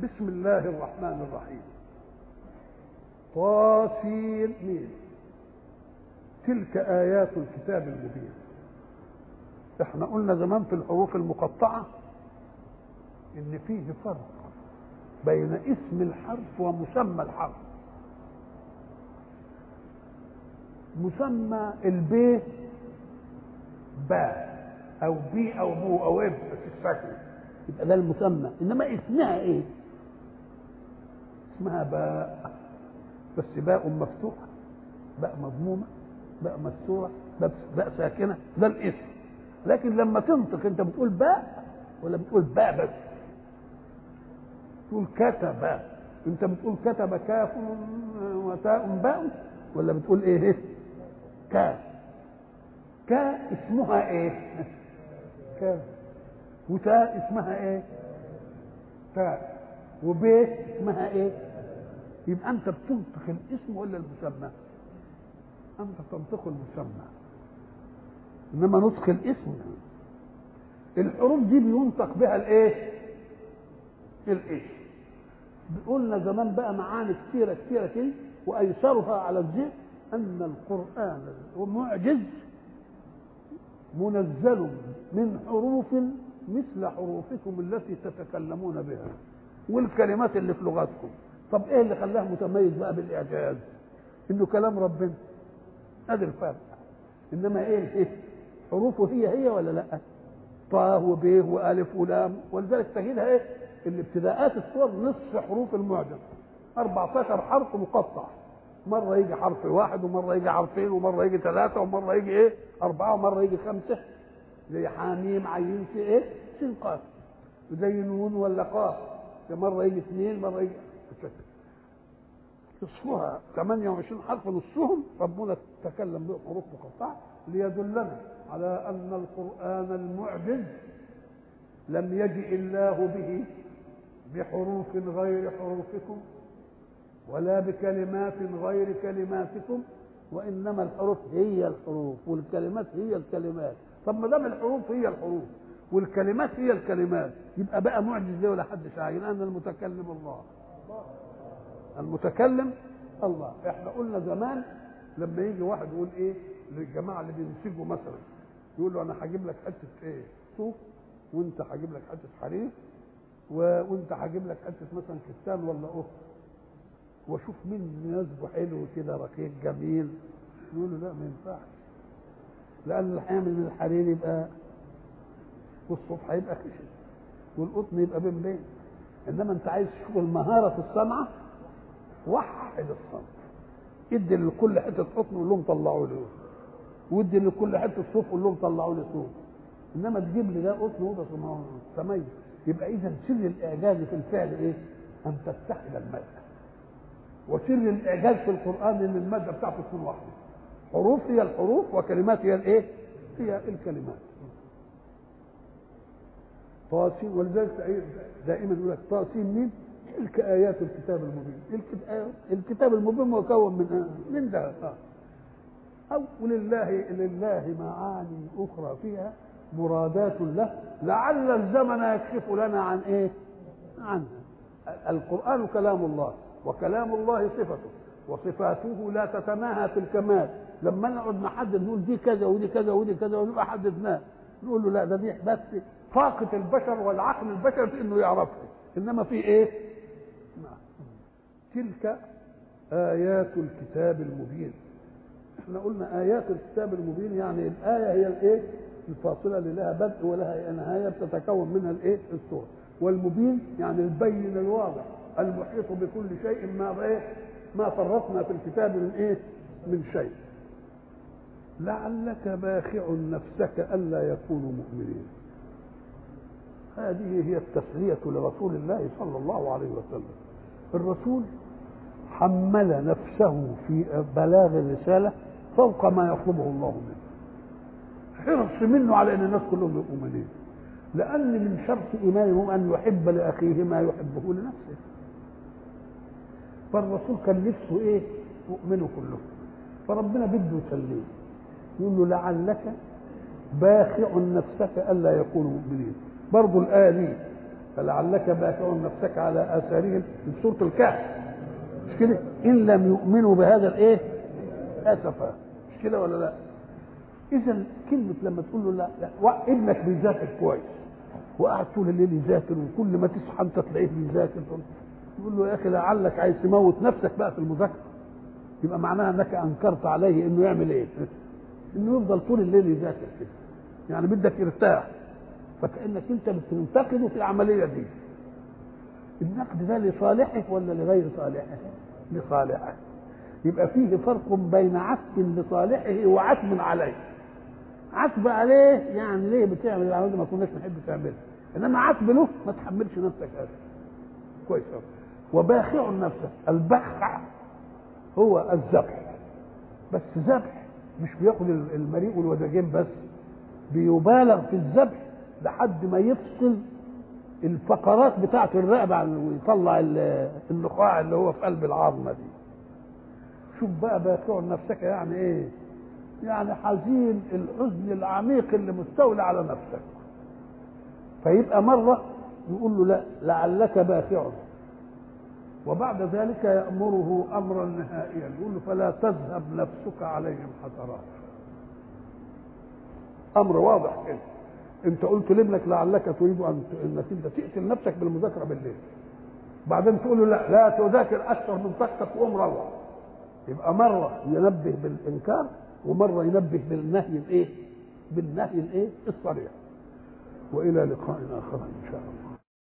بسم الله الرحمن الرحيم طاسين مين تلك آيات الكتاب المبين احنا قلنا زمان في الحروف المقطعة ان فيه فرق بين اسم الحرف ومسمى الحرف مسمى البيت باء او بي او بو او اب في السكن يبقى ده المسمى انما اسمها ايه اسمها باء بس باء مفتوحه باء مضمومه باء مكسوره باء باء ساكنه ده الاسم لكن لما تنطق انت بتقول باء ولا بتقول باء بس تقول كتب انت بتقول كتب كاف وتاء باء ولا بتقول ايه كاف كا اسمها ايه كاف وتاء اسمها ايه تاء وبيت اسمها ايه يبقى انت بتنطق الاسم ولا المسمى انت تنطق المسمى انما نطق الاسم الحروف دي بينطق بها الايه الاسم قلنا زمان بقى معاني كثيرة كثيرة كده وأيسرها على الذهن أن القرآن معجز منزل من حروف مثل حروفكم التي تتكلمون بها والكلمات اللي في لغتكم طب ايه اللي خلاه متميز بقى بالاعجاز انه كلام ربنا ادي الفرق انما ايه ايه حروفه هي هي ولا لا طا وب والف ولام ولذلك تجدها ايه الابتداءات الصور نصف حروف المعجم 14 حرف مقطع مرة يجي حرف واحد ومرة يجي حرفين ومرة يجي ثلاثة ومرة يجي ايه أربعة ومرة يجي خمسة زي حاميم عين في ايه سين قاف زي نون ولا قاف مرة يجي اثنين مرة يجي نصفها 28 حرف نصهم ربنا تكلم بهم حروف مقطعة ليدلنا على أن القرآن المعجز لم يجئ الله به بحروف غير حروفكم ولا بكلمات غير كلماتكم وانما الحروف هي الحروف والكلمات هي الكلمات طب ما دام الحروف هي الحروف والكلمات هي الكلمات يبقى بقى معجز ليه ولا حد شاعر لان المتكلم الله المتكلم الله احنا قلنا زمان لما يجي واحد يقول ايه للجماعه اللي بينسجوا مثلا يقول له انا هجيب لك حته ايه صوف وانت هجيب لك حته حرير وانت هجيب لك حته مثلا كتان ولا قط واشوف مين يناسبه حلو كده رقيق جميل يقول له لا ما ينفعش لان اللي هيعمل من الحرير يبقى والصوف هيبقى خشن والقطن يبقى بين بين انما انت عايز تشوف المهاره في الصنعه وحد الصنعه ادي لكل حته قطن وقول لهم طلعوا لي وادي لكل حته صوف وقول لهم طلعوا لي صوف انما تجيب لي ده قطن وده تميز يبقى اذا سر الاعجاز في الفعل ايه؟ ان تتحد الماده وسر الاعجاز في القران ان الماده بتاعته تكون واحده حروف هي الحروف وكلمات هي الايه؟ هي الكلمات طاسين ولذلك دائما يقول لك طاسين مين؟ تلك ايات الكتاب المبين الكتاب المبين مكون من من ده او ولله لله معاني اخرى فيها مرادات له لعل الزمن يكشف لنا عن ايه عنها القرآن كلام الله وكلام الله صفته وصفاته لا تتناهى في الكمال لما نقعد نحدد نقول دي كذا ودي كذا ودي كذا ونبقى حددناه نقول له لا ده دي بس طاقة البشر والعقل البشري في انه يعرفها انما في ايه؟ تلك آيات الكتاب المبين احنا قلنا آيات الكتاب المبين يعني الآية هي الايه؟ الفاصله اللي لها بدء ولها نهايه بتتكون منها الايه الصور والمبين يعني البين الواضح المحيط بكل شيء ما ايه ما فرطنا في الكتاب من ايه من شيء لعلك باخع نفسك الا يكونوا مؤمنين هذه هي التسليه لرسول الله صلى الله عليه وسلم الرسول حمل نفسه في بلاغ الرساله فوق ما يطلبه الله منه حرص منه على ان الناس كلهم يبقوا مؤمنين لان من شرط ايمانهم ان يحب لاخيه ما يحبه لنفسه فالرسول كان نفسه ايه يؤمنوا كلهم فربنا بده يسليه يقول له لعلك باخع نفسك الا يكونوا مؤمنين برضه الايه دي فلعلك باخع نفسك على اثارهم في سوره الكهف مش كده ان لم يؤمنوا بهذا الايه اسفا مش كده ولا لا اذا كلمه لما تقول له لا, لا ابنك بيذاكر كويس وقعد طول الليل يذاكر وكل ما تصحى انت تلاقيه بيذاكر تقول له يا اخي لعلك عايز تموت نفسك بقى في المذاكره يبقى معناها انك انكرت عليه انه يعمل ايه؟ انه يفضل طول الليل يذاكر كده يعني بدك يرتاح فكانك انت بتنتقده في العمليه دي النقد ده لصالحه ولا لغير صالحه؟ لصالحه يبقى فيه فرق بين عتب لصالحه وعتب عليه عتب عليه يعني ليه بتعمل العمليه ما كناش نحب تعملها انما عتب له ما تحملش نفسك هذا كويس قوي وباخع نفسه البخع هو الذبح بس ذبح مش بياخد المريء والوداجين بس بيبالغ في الذبح لحد ما يفصل الفقرات بتاعه الرقبه ويطلع النخاع اللي هو في قلب العظمه دي شوف بقى باخع نفسك يعني ايه يعني حزين الحزن العميق اللي مستولى على نفسك فيبقى مره يقول له لا لعلك باخع وبعد ذلك يأمره أمرا نهائيا يقول له فلا تذهب نفسك عليهم حسرات أمر واضح كده أنت قلت لابنك لعلك تريد أن أنك أنت تقتل نفسك بالمذاكرة بالليل بعدين تقول له لا لا تذاكر أكثر من طاقتك وقوم روح يبقى مرة ينبه بالإنكار ومرة ينبه بالنهي الإيه؟ بالنهي الإيه؟ الصريح وإلى لقاء آخر إن شاء الله